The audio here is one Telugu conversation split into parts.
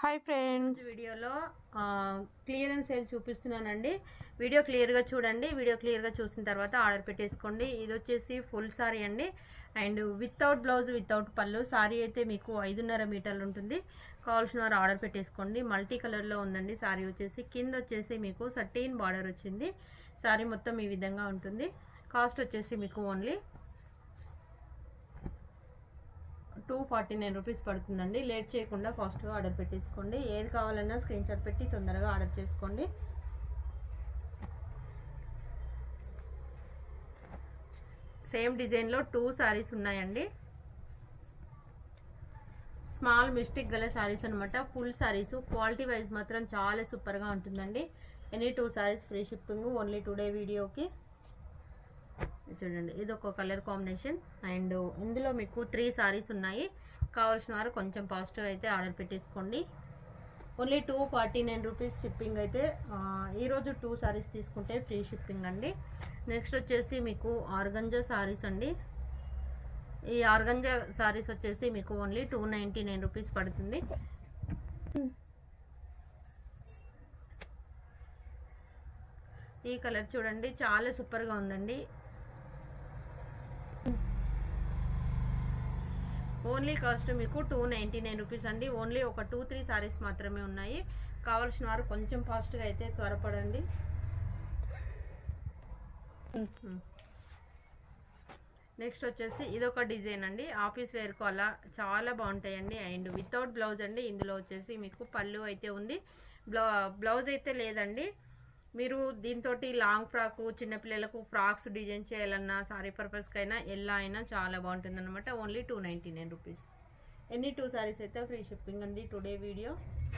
హాయ్ ఫ్రెండ్స్ వీడియోలో క్లియరెన్స్ సేల్ చూపిస్తున్నానండి వీడియో క్లియర్గా చూడండి వీడియో క్లియర్గా చూసిన తర్వాత ఆర్డర్ పెట్టేసుకోండి ఇది వచ్చేసి ఫుల్ సారీ అండి అండ్ వితౌట్ బ్లౌజ్ వితౌట్ పళ్ళు సారీ అయితే మీకు ఐదున్నర మీటర్లు ఉంటుంది కావాల్సిన వారు ఆర్డర్ పెట్టేసుకోండి మల్టీ కలర్లో ఉందండి సారీ వచ్చేసి కింద వచ్చేసి మీకు సర్టీన్ బార్డర్ వచ్చింది సారీ మొత్తం ఈ విధంగా ఉంటుంది కాస్ట్ వచ్చేసి మీకు only two forty nine rupees పడుతుందండి లేట్ చేయకుండా ఫాస్ట్గా ఆర్డర్ పెట్టేసుకోండి ఏది కావాలన్నా స్క్రీన్ షాట్ పెట్టి తొందరగా ఆర్డర్ చేసుకోండి సేమ్ డిజైన్లో టూ శారీస్ ఉన్నాయండి స్మాల్ మిస్టేక్ గల శారీస్ అనమాట ఫుల్ శారీస్ క్వాలిటీ వైజ్ మాత్రం చాలా సూపర్గా ఉంటుందండి any two saris free shipping only today వీడియోకి చూడండి ఇది ఒక కలర్ కాంబినేషన్ అండ్ ఇందులో మీకు త్రీ సారీస్ ఉన్నాయి కావాల్సిన వారు కొంచెం పాజిటివ్ అయితే ఆర్డర్ పెట్టేసుకోండి only two forty nine rupees shipping అయితే ఆ, ఈరోజు టూ సారీస్ తీసుకుంటే ఫ్రీ షిప్పింగ్ అండి నెక్స్ట్ వచ్చేసి మీకు ఆర్గంజా సారీస్ అండి ఈ ఆర్గంజా సారీస్ వచ్చేసి మీకు only two ninety nine rupees పడుతుంది ఈ కలర్ చూడండి చాలా సూపర్గా ఉందండి ఓన్లీ కాస్ట్ మీకు టూ నైంటీ నైన్ రూపీస్ అండి ఓన్లీ ఒక టూ త్రీ సారీస్ మాత్రమే ఉన్నాయి కావాల్సిన వారు కొంచెం ఫాస్ట్గా అయితే త్వరపడండి నెక్స్ట్ వచ్చేసి ఇదొక డిజైన్ అండి ఆఫీస్ వేర్కు అలా చాలా బాగుంటాయండి అండ్ వితౌట్ బ్లౌజ్ అండి ఇందులో వచ్చేసి మీకు పళ్ళు అయితే ఉంది బ్లౌ బ్లౌజ్ అయితే లేదండి మీరు దీంతో లాంగ్ ఫ్రాక్ చిన్నపిల్లలకు ఫ్రాక్స్ డిజైన్ చేయాలన్నా సారీ పర్పస్కైనా ఎలా అయినా చాలా బాగుంటుంది అనమాట only two ninety nine rupees ఎన్ని టూ సారీస్ అయితే ఫ్రీ షిప్పింగ్ అండి టుడే వీడియో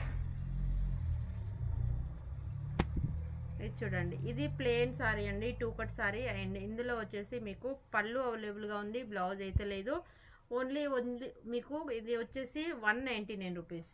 ఇది చూడండి ఇది ప్లెయిన్ సారీ అండి టూ కట్ సారీ అండ్ ఇందులో వచ్చేసి మీకు పళ్ళు అవైలబుల్గా ఉంది బ్లౌజ్ అయితే లేదు ఓన్లీ ఉంది మీకు ఇది వచ్చేసి one ninety nine rupees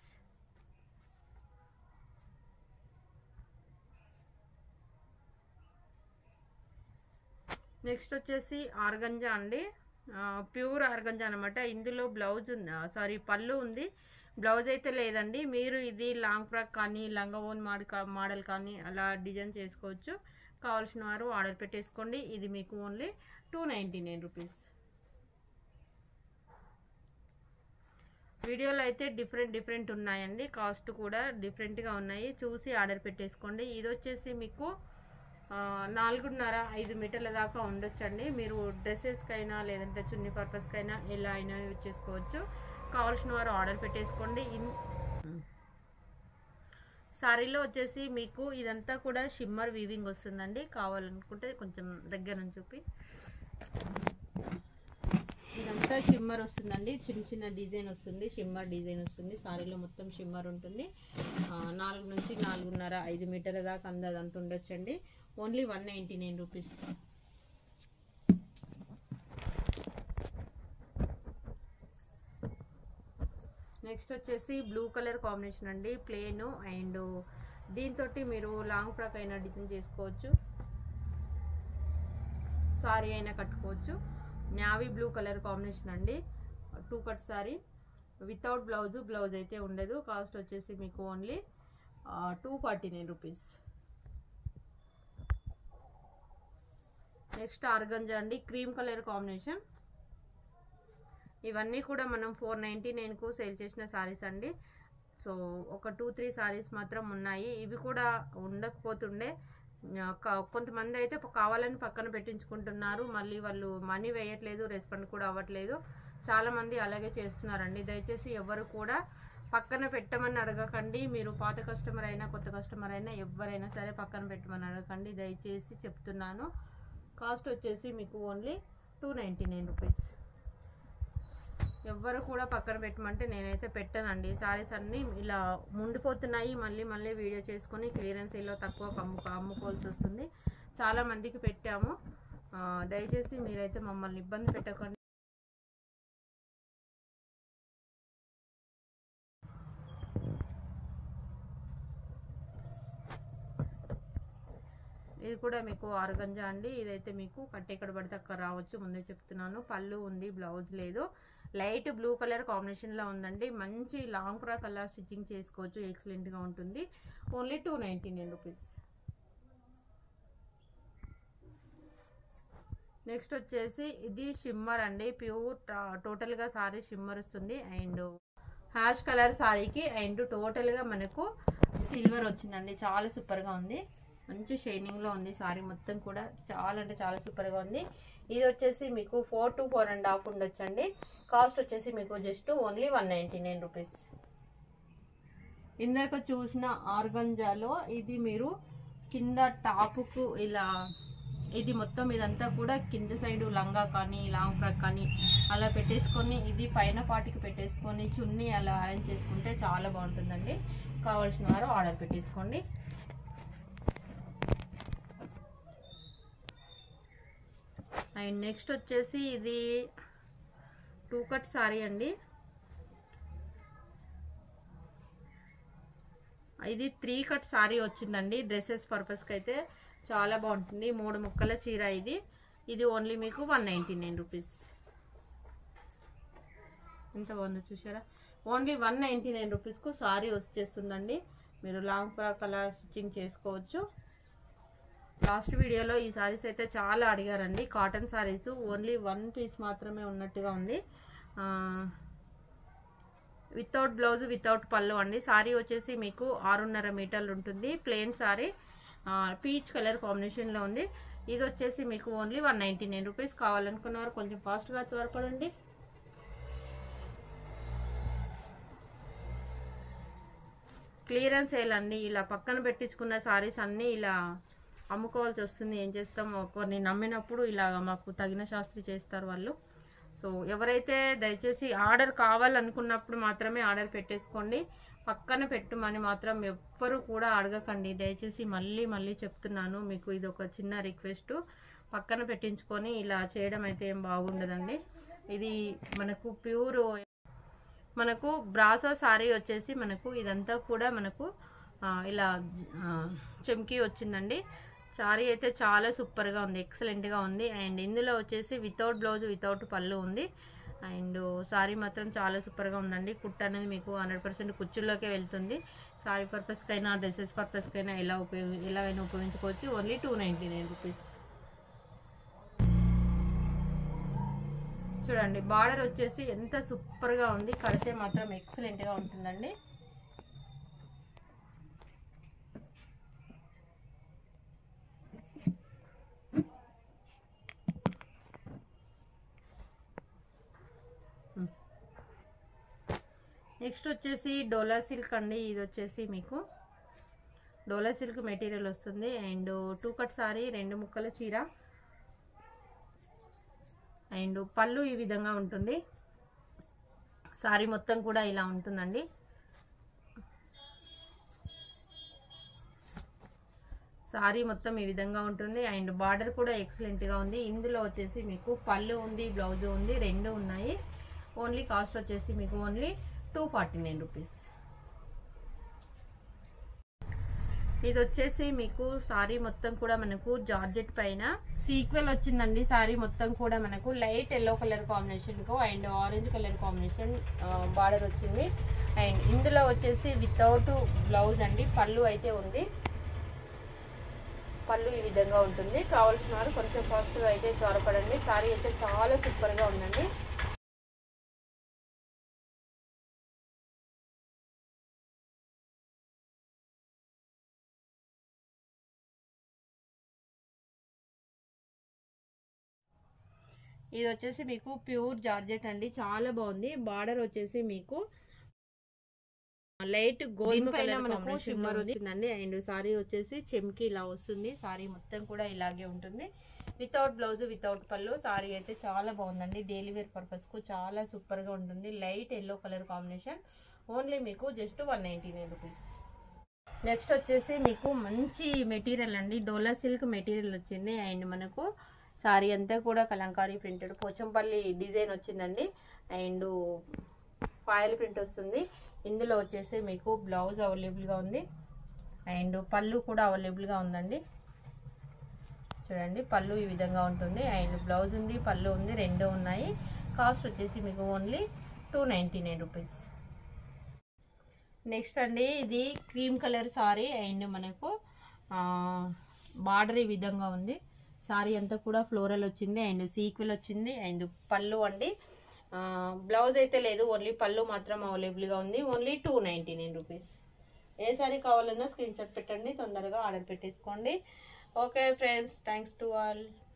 next వచ్చేసి ఆర్గంజా అండి ప్యూర్ ఆర్గంజా అనమాట ఇందులో బ్లౌజ్ ఉంది సారీ పళ్ళు ఉంది బ్లౌజ్ అయితే లేదండి మీరు ఇది లాంగ్ ఫ్రాక్ కానీ లంగా ఓన్ మాడ్ మోడల్ కానీ అలా డిజైన్ చేసుకోవచ్చు కావాల్సిన వారు ఆర్డర్ పెట్టేసుకోండి ఇది మీకు only two ninety nine rupees వీడియోలో అయితే డిఫరెంట్ డిఫరెంట్ ఉన్నాయండి కాస్ట్ కూడా డిఫరెంట్గా ఉన్నాయి చూసి ఆర్డర్ పెట్టేసుకోండి ఇది వచ్చేసి మీకు ఆ, నాలుగున్నర ఐదు మీటర్ల దాకా ఉండొచ్చండి మీరు డ్రెస్సెస్కైనా లేదంటే చున్నీ పర్పస్కైనా ఎలా అయినా యూజ్ చేసుకోవచ్చు కావాల్సిన వారు ఆర్డర్ పెట్టేసుకోండి ఇన్ సారీలో వచ్చేసి మీకు ఇదంతా కూడా షిమ్మర్ వీవింగ్ వస్తుందండి కావాలనుకుంటే కొంచెం దగ్గర నుంచి చూపి ఇదంతా షిమ్మర్ వస్తుందండి చిన్న చిన్న డిజైన్ వస్తుంది షిమ్మర్ డిజైన్ వస్తుంది సారీలో మొత్తం షిమ్మర్ ఉంటుంది ఆ, నాలుగు నుంచి నాలుగున్నర ఐదు మీటర్ల దాకా అందాది అంత ఉండొచ్చండి only one ninety nine rupees next వచ్చేసి బ్లూ కలర్ కాంబినేషన్ అండి ప్లేన్ అండ్ దీంతో మీరు లాంగ్ ఫ్రాక్ అయినా డిజైన్ చేసుకోవచ్చు సారీ అయినా కట్టుకోవచ్చు నావీ బ్లూ కలర్ కాంబినేషన్ అండి two cut sari without blouse blouse అయితే ఉండదు కాస్ట్ వచ్చేసి మీకు only two forty nine rupees next organza అండి క్రీమ్ కలర్ కాంబినేషన్ ఇవన్నీ కూడా మనం ఫోర్ నైంటీ నైన్కు సేల్ చేసిన సారీస్ అండి సో ఒక టూ త్రీ సారీస్ మాత్రం ఉన్నాయి ఇవి కూడా ఉండకపోతుండే ఆ, క- కొంతమంది అయితే ప- కావాలని పక్కన పెట్టించుకుంటున్నారు మళ్ళీ వాళ్ళు మనీ వేయట్లేదు రెస్పాండ్ కూడా అవ్వట్లేదు చాలా మంది అలాగే చేస్తున్నారండి దయచేసి ఎవరు కూడా పక్కన పెట్టమని అడగకండి మీరు పాత కస్టమర్ అయినా కొత్త కస్టమర్ అయినా ఎవరైనా సరే పక్కన పెట్టమని అడగకండి దయచేసి చెప్తున్నాను కాస్ట్ వచ్చేసి మీకు only two ninety nine rupees ఎవ్వరు కూడా పక్కన పెట్టమంటే నేనైతే పెట్టానండి సారీస్ అన్నీ ఇలా ముండిపోతున్నాయి మళ్ళీ మళ్ళీ వీడియో చేసుకొని క్లియరెన్స్ ఇలా తక్కువ అమ్ము అమ్ముకోవాల్సి వస్తుంది చాలా మందికి పెట్టాము ఆ, దయచేసి మీరైతే మమ్మల్ని ఇబ్బంది పెట్టకండి ఇది కూడా మీకు ఆరుగంజా అండి ఇదైతే మీకు కట్టెక్కడ పడితే అక్కడ రావచ్చు ముందే చెప్తున్నాను పళ్ళు ఉంది బ్లౌజ్ లేదు లైట్ బ్లూ కలర్ కాంబినేషన్లో ఉందండి మంచి లాంగ్ ఫ్రాక్ అలా స్టిచ్చింగ్ చేసుకోవచ్చు ఎక్సలెంట్గా ఉంటుంది only two ninety nine rupees next వచ్చేసి ఇది షిమ్మర్ అండి ప్యూర్ టోటల్గా సారీ షిమ్మర్ వస్తుంది అండ్ హ్యాష్ కలర్ సారీకి అండ్ టోటల్గా మనకు సిల్వర్ వచ్చిందండి చాలా సూపర్గా ఉంది మంచి షైనింగ్లో ఉంది సారీ మొత్తం కూడా చాలా అంటే చాలా సూపర్గా ఉంది ఇది వచ్చేసి మీకు four to four and half ఉండొచ్చండి కాస్ట్ వచ్చేసి మీకు just only one ninety nine rupees ఇందాక చూసిన ఆర్గంజాలో ఇది మీరు కింద టాపుకు ఇలా ఇది మొత్తం ఇదంతా కూడా కింద సైడ్ లంగా కానీ లాంగ్ ఫ్రాక్ కానీ అలా పెట్టేసుకొని ఇది పైన పాటికి పెట్టేసుకొని చున్నీ అలా అరేంజ్ చేసుకుంటే చాలా బాగుంటుందండి కావాల్సిన వారు ఆర్డర్ పెట్టేసుకోండి అండ్ నెక్స్ట్ వచ్చేసి ఇది టూ కట్ సారీ అండి ఇది త్రీ కట్ సారీ వచ్చిందండి డ్రెస్సెస్ పర్పస్కి అయితే చాలా బాగుంటుంది మూడు ముక్కల చీర ఇది ఇది ఓన్లీ మీకు వన్ నైంటీ నైన్ రూపీస్ ఎంత బాగుందో చూసారా ఓన్లీ వన్ నైంటీ నైన్ రూపీస్కు సారీ వచ్చేస్తుందండి మీరు లాంగ్ ఫ్రాక్ అలా స్టిచ్చింగ్ చేసుకోవచ్చు లాస్ట్ వీడియోలో ఈ సారీస్ అయితే చాలా అడిగారండి cotton saris only one piece మాత్రమే ఉన్నట్టుగా ఉంది వితౌట్ బ్లౌజ్ వితౌట్ పళ్ళు అండి సారీ వచ్చేసి మీకు ఆరున్నర మీటర్లు ఉంటుంది ప్లెయిన్ సారీ పీచ్ కలర్ కాంబినేషన్లో ఉంది ఇది వచ్చేసి మీకు only one ninety nine rupees కావాలనుకున్నవారు కొంచెం ఫాస్ట్గా త్వరపడండి క్లియరెన్స్ సేల్ అండి ఇలా పక్కన పెట్టించుకున్న సారీస్ అన్నీ ఇలా అమ్ముకోవాల్సి వస్తుంది ఏం చేస్తాం కొన్ని నమ్మినప్పుడు ఇలాగ మాకు తగిన శాస్త్రి చేస్తారు వాళ్ళు సో ఎవరైతే దయచేసి ఆర్డర్ కావాలనుకున్నప్పుడు మాత్రమే ఆర్డర్ పెట్టేసుకోండి పక్కన పెట్టుమని మాత్రం ఎవ్వరు కూడా అడగకండి దయచేసి మళ్ళీ మళ్ళీ చెప్తున్నాను మీకు ఇది ఒక చిన్న రిక్వెస్ట్ పక్కన పెట్టించుకొని ఇలా చేయడం అయితే ఏం బాగుండదండి ఇది మనకు ప్యూర్ మనకు బ్రాసో సారీ వచ్చేసి మనకు ఇదంతా కూడా మనకు ఆ, ఇలా ఆ, చెమ్కీ వచ్చిందండి సారీ అయితే చాలా సూపర్గా ఉంది ఎక్సలెంట్గా ఉంది అండ్ ఇందులో వచ్చేసి వితౌట్ బ్లౌజ్ వితౌట్ పళ్ళు ఉంది అండ్ సారీ మాత్రం చాలా సూపర్గా ఉందండి కుట్ అనేది మీకు హండ్రెడ్ పర్సెంట్ కుచ్చుల్లోకే వెళ్తుంది సారీ పర్పస్కైనా డ్రెస్సెస్ పర్పస్కైనా ఎలా ఉపయోగ ఎలాగైనా ఉపయోగించుకోవచ్చు only two ninety nine rupees చూడండి బార్డర్ వచ్చేసి ఎంత సూపర్గా ఉంది కడితే మాత్రం ఎక్సలెంట్గా ఉంటుందండి నెక్స్ట్ వచ్చేసి డోలా సిల్క్ అండి ఇది వచ్చేసి మీకు డోలా సిల్క్ మెటీరియల్ వస్తుంది అండ్ టూ కట్ సారీ రెండు ముక్కల చీర అండ్ పళ్ళు ఈ విధంగా ఉంటుంది సారీ మొత్తం కూడా ఇలా ఉంటుందండి సారీ మొత్తం ఈ విధంగా ఉంటుంది అండ్ బార్డర్ కూడా ఎక్సలెంట్గా ఉంది ఇందులో వచ్చేసి మీకు పళ్ళు ఉంది బ్లౌజ్ ఉంది రెండు ఉన్నాయి ఓన్లీ కాస్ట్ వచ్చేసి మీకు only two forty nine rupees ఇది వచ్చేసి మీకు సారీ మొత్తం కూడా మనకు జార్జెట్ పైన సీక్వెల్ వచ్చిందండి సారీ మొత్తం కూడా మనకు లైట్ ఎల్లో కలర్ కాంబినేషన్ కు and orange colour combination border వచ్చింది అండ్ ఇందులో వచ్చేసి వితౌట్ బ్లౌజ్ అండి పళ్ళు అయితే ఉంది పళ్ళు ఈ విధంగా ఉంటుంది కావాల్సిన వారు కొంచెం ఫాస్ట్గా అయితే త్వరపడండి సారీ అయితే చాలా సూపర్గా ఉందండి ఇది వచ్చేసి మీకు ప్యూర్ జార్జెట్ అండి చాలా బాగుంది బార్డర్ వచ్చేసి మీకు లైట్ గోల్డ్ పైన మనకు షిమ్మర్ వచ్చిందండి అండ్ సారీ వచ్చేసి చెమ్కి ఇలా వస్తుంది సారీ మొత్తం కూడా ఇలాగే ఉంటుంది వితౌట్ బ్లౌజ్ వితౌట్ పళ్ళు సారీ అయితే చాలా బాగుందండి డైలీ వేర్ పర్పస్ కు చాలా సూపర్ గా ఉంటుంది light yellow colour combination only మీకు just one ninety nine rupees next వచ్చేసి మీకు మంచి మెటీరియల్ అండి డోలా సిల్క్ మెటీరియల్ వచ్చింది అండ్ మనకు సారీ అంతా కూడా కలంకారీ ప్రింటెడ్ పోచంపల్లి డిజైన్ వచ్చిందండి అండ్ ఫాయిల్ ప్రింట్ వస్తుంది ఇందులో వచ్చేసి మీకు బ్లౌజ్ అవైలబుల్గా ఉంది అండ్ పళ్ళు కూడా అవైలబుల్గా ఉందండి చూడండి పళ్ళు ఈ విధంగా ఉంటుంది అండ్ బ్లౌజ్ ఉంది పళ్ళు ఉంది రెండు ఉన్నాయి కాస్ట్ వచ్చేసి మీకు only two ninety nine rupees next అండి ఇది క్రీమ్ కలర్ సారీ అండ్ మనకు బార్డర్ ఈ విధంగా ఉంది సారీ అంతా కూడా ఫ్లోరల్ వచ్చింది అండ్ సీక్వెల్ వచ్చింది అండ్ పళ్ళు అండి బ్లౌజ్ అయితే లేదు ఓన్లీ పళ్ళు మాత్రం అవైలబుల్గా ఉంది only two ninety nine rupees ఏ సారీ కావాలన్నా స్క్రీన్ షాట్ పెట్టండి తొందరగా ఆర్డర్ పెట్టేసుకోండి okay friends thanks to all